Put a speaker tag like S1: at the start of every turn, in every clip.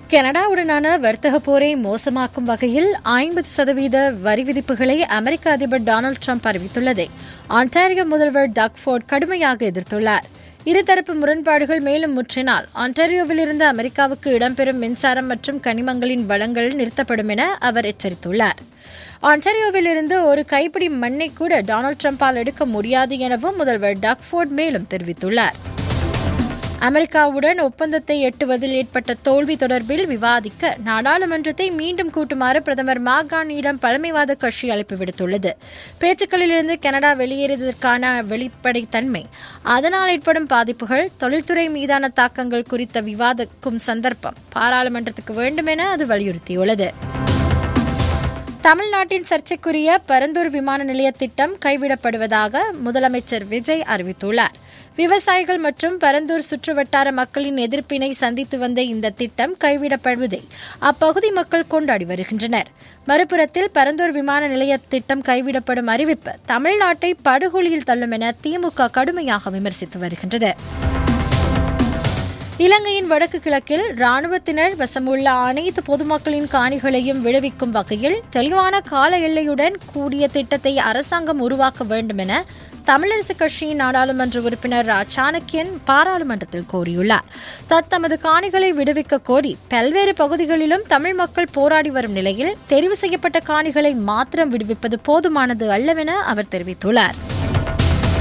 S1: கனடாவுடனான வர்த்தக போரை மோசமாக்கும் வகையில் ஐம்பது சதவீத வரி விதிப்புகளை அமெரிக்க அதிபர் டொனால்டு ட்ரம்ப் அறிவித்துள்ளதை ஆன்டாரியோ முதல்வர் டக்ஃபோர்ட் கடுமையாக எதிர்த்துள்ளார் இருதரப்பு முரண்பாடுகள் மேலும் முற்றினால் ஆன்டாரியோவில் இருந்து அமெரிக்காவுக்கு இடம்பெறும் மின்சாரம் மற்றும் கனிமங்களின் வளங்கள் நிறுத்தப்படும் என அவர் எச்சரித்துள்ளார் ஆன்டாரியோவில் இருந்து ஒரு கைப்பிடி மண்ணை கூட டொனால்டு ட்ரம்பால் எடுக்க முடியாது எனவும் முதல்வர் டக்ஃபோர்ட் மேலும் தெரிவித்துள்ளார் அமெரிக்காவுடன் ஒப்பந்தத்தை எட்டுவதில் ஏற்பட்ட தோல்வி தொடர்பில் விவாதிக்க நாடாளுமன்றத்தை மீண்டும் கூட்டுமாறு பிரதமர் மாகாணியிடம் பழமைவாத கட்சி அழைப்பு விடுத்துள்ளது பேச்சுக்களிலிருந்து கனடா வெளியேறியதற்கான வெளிப்படைத்தன்மை அதனால் ஏற்படும் பாதிப்புகள் தொழில்துறை மீதான தாக்கங்கள் குறித்த விவாதிக்கும் சந்தர்ப்பம் பாராளுமன்றத்துக்கு வேண்டும் என அது வலியுறுத்தியுள்ளது தமிழ்நாட்டின் சர்ச்சைக்குரிய பரந்தூர் விமான நிலைய திட்டம் கைவிடப்படுவதாக முதலமைச்சர் விஜய் அறிவித்துள்ளார் விவசாயிகள் மற்றும் பரந்தூர் சுற்றுவட்டார மக்களின் எதிர்ப்பினை சந்தித்து வந்த இந்த திட்டம் கைவிடப்படுவதை அப்பகுதி மக்கள் கொண்டாடி வருகின்றனர் மறுபுறத்தில் பரந்தூர் விமான நிலைய திட்டம் கைவிடப்படும் அறிவிப்பு தமிழ்நாட்டை படுகொலியில் தள்ளும் என திமுக கடுமையாக விமர்சித்து வருகின்றது இலங்கையின் வடக்கு கிழக்கில் ராணுவத்தினர் வசமுள்ள அனைத்து பொதுமக்களின் காணிகளையும் விடுவிக்கும் வகையில் தெளிவான கால எல்லையுடன் கூடிய திட்டத்தை அரசாங்கம் உருவாக்க வேண்டும் என தமிழரசு கட்சியின் நாடாளுமன்ற உறுப்பினர் ரா சாணக்கியன் பாராளுமன்றத்தில் கோரியுள்ளார் தத்தமது காணிகளை விடுவிக்க கோரி பல்வேறு பகுதிகளிலும் தமிழ் மக்கள் போராடி வரும் நிலையில் தெரிவு செய்யப்பட்ட காணிகளை மாத்திரம் விடுவிப்பது போதுமானது அல்லவென அவர் தெரிவித்துள்ளார்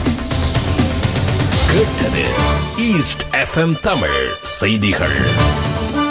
S2: கேட்டது ஈஸ்ட் எஃப்எம் தமிழ் செய்திகள்